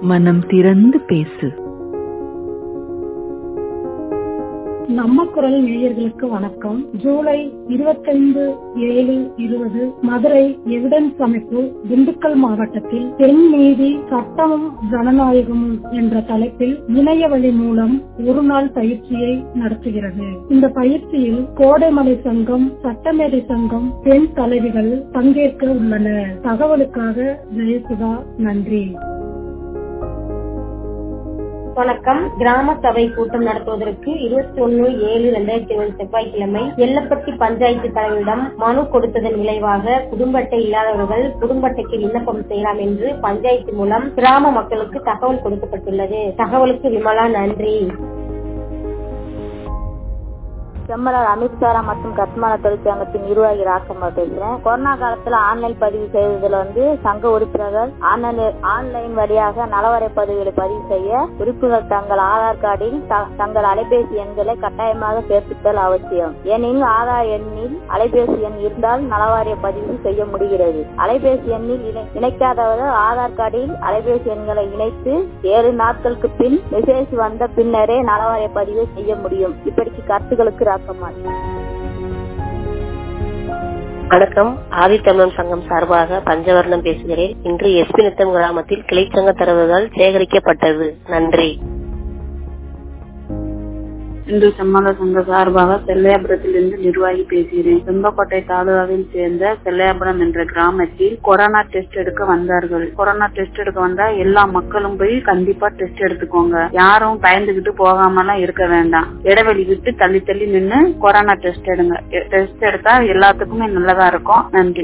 மனம் திறந்து பேசு நம்ம குரல் நேயர்களுக்கு வணக்கம் ஜூலை இருபத்தைந்து ஏழு இருபது மதுரை எவிடன்ஸ் அமைப்பு திண்டுக்கல் மாவட்டத்தில் பெண் நீதி சட்டமும் ஜனநாயகமும் என்ற தலைப்பில் இணைய வழி மூலம் ஒரு நாள் பயிற்சியை நடத்துகிறது இந்த பயிற்சியில் கோடைமலை சங்கம் சட்டமேதை சங்கம் பெண் தலைவிகள் பங்கேற்க உள்ளனர் தகவலுக்காக ஜெயசுதா நன்றி வணக்கம் கிராம சபை கூட்டம் நடத்துவதற்கு இருபத்தி ஒன்னு ஏழு இரண்டாயிரத்தி இருபது செவ்வாய்க்கிழமை எல்லப்பட்டி பஞ்சாயத்து தலைவரிடம் மனு கொடுத்ததன் விளைவாக குடும்ப அட்டை இல்லாதவர்கள் குடும்ப அட்டைக்கு விண்ணப்பம் செய்யலாம் என்று பஞ்சாயத்து மூலம் கிராம மக்களுக்கு தகவல் கொடுக்கப்பட்டுள்ளது தகவலுக்கு விமலா நன்றி செம்மலர் அமித்சாரா மற்றும் கட்டுமான தொழிற்சங்கத்தின் நிர்வாகி ராக்கம்மா பேசுறேன் கொரோனா காலத்துல ஆன்லைன் பதிவு செய்வதில் வந்து சங்க உறுப்பினர்கள் ஆன்லைன் வழியாக நலவரை பதிவுகளை பதிவு செய்ய உறுப்பினர் தங்கள் ஆதார் கார்டில் தங்கள் அலைபேசி எண்களை கட்டாயமாக சேர்ப்பித்தல் அவசியம் ஏனெனில் ஆதார் எண்ணில் அலைபேசி எண் இருந்தால் நலவாரிய பதிவு செய்ய முடிகிறது அலைபேசி எண்ணில் இணைக்காதவர்கள் ஆதார் கார்டில் அலைபேசி எண்களை இணைத்து ஏழு நாட்களுக்கு பின் மெசேஜ் வந்த பின்னரே நலவாரிய பதிவு செய்ய முடியும் இப்படிக்கு கருத்துக்களுக்கு வணக்கம் ஆதித்தமிழன் சங்கம் சார்பாக பஞ்சவர்ணம் பேசுகிறேன் இன்று எஸ்பி நித்தம் கிராமத்தில் கிளைச்சங்க தரவுகள் சேகரிக்கப்பட்டது நன்றி இன்று செம்மல சங்க சார்பாக செல்லையாபுரத்திலிருந்து நிர்வாகி பேசுகிறேன் செம்பக்கோட்டை தாலுகாவில் சேர்ந்த செல்லையாபுரம் என்ற கிராமத்தில் கொரோனா டெஸ்ட் எடுக்க வந்தார்கள் கொரோனா டெஸ்ட் எடுக்க வந்தா எல்லா மக்களும் போய் கண்டிப்பா டெஸ்ட் எடுத்துக்கோங்க யாரும் பயந்துகிட்டு போகாமலாம் இருக்க வேண்டாம் இடைவெளி விட்டு தள்ளி தள்ளி நின்று கொரோனா டெஸ்ட் எடுங்க டெஸ்ட் எடுத்தா எல்லாத்துக்குமே நல்லதா இருக்கும் நன்றி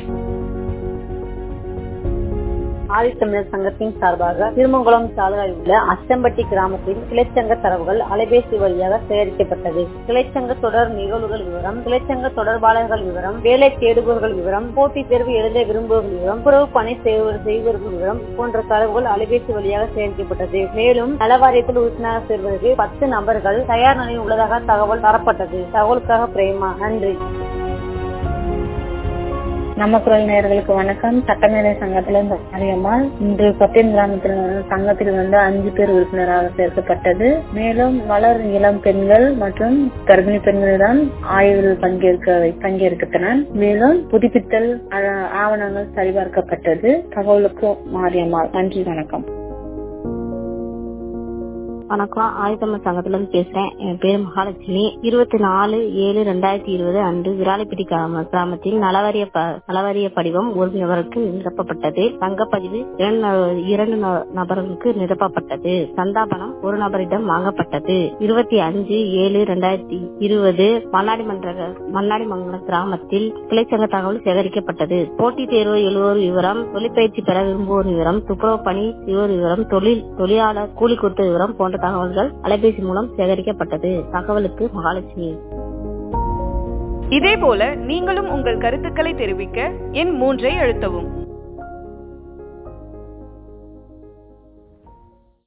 ஆதித்தமிழர் சங்கத்தின் சார்பாக திருமங்குளம் தாலுகாவில் உள்ள அச்சம்பட்டி கிராமத்தில் கிளைச்சங்க தரவுகள் அலைபேசி வழியாக சேகரிக்கப்பட்டது கிளைச்சங்க தொடர் நிகழ்வுகள் விவரம் கிளைச்சங்க தொடர்பாளர்கள் விவரம் வேலை தேடுபவர்கள் விவரம் போட்டித் தேர்வு எழுத விரும்புவர்கள் விவரம் புறவு பணி செய்வர்கள் விவரம் போன்ற தரவுகள் அலைபேசி வழியாக சேகரிக்கப்பட்டது மேலும் நலவாரியத்தில் உறுப்பினராக சேர்வதற்கு பத்து நபர்கள் தயார் நிலையில் உள்ளதாக தகவல் தரப்பட்டது தகவலுக்காக பிரேமா நன்றி நம்ம குரல் நேர்களுக்கு வணக்கம் சட்டமேதை சங்கத்திலிருந்து மாரியம்மாள் இன்று பட்டியல் கிராமத்தில் சங்கத்தில் வந்து அஞ்சு பேர் உறுப்பினராக சேர்க்கப்பட்டது மேலும் வளர் இளம் பெண்கள் மற்றும் கர்ப்பிணி பெண்கள் தான் ஆய்வில் பங்கேற்க பங்கேற்கின்றனர் மேலும் புதுப்பித்தல் ஆவணங்கள் சரிபார்க்கப்பட்டது தகவலுக்கு மாரியம்மாள் நன்றி வணக்கம் வணக்கம் ஆதித்தமிழ் சங்கத்துல இருந்து பேசுறேன் என் பேரு மகாலட்சுமி இருபத்தி நாலு ஏழு ரெண்டாயிரத்தி இருபது அன்று விராலிப்பட்டி கிராமத்தில் நலவாரிய நலவாரிய படிவம் ஒரு நபருக்கு நிரப்பப்பட்டது தங்கப்பதிவு இரண்டு நபர்களுக்கு நிரப்பப்பட்டது சந்தாபனம் ஒரு நபரிடம் வாங்கப்பட்டது இருபத்தி அஞ்சு ஏழு ரெண்டாயிரத்தி இருபது மண்ணாடி மன்ற மண்ணாடி மங்கலம் கிராமத்தில் கிளைச்சங்க தகவல் சேகரிக்கப்பட்டது போட்டித் தேர்வு எழுவோர் விவரம் தொழிற்பயிற்சி பெற விரும்புவோர் விவரம் துப்புரவு பணி செய்வோர் விவரம் தொழில் தொழிலாளர் கூலி கொடுத்த விவரம் போன்ற தகவல்கள் அலைபேசி மூலம் சேகரிக்கப்பட்டது தகவலுக்கு மகாலட்சுமி இதே போல நீங்களும் உங்கள் கருத்துக்களை தெரிவிக்க எண் மூன்றை அழுத்தவும்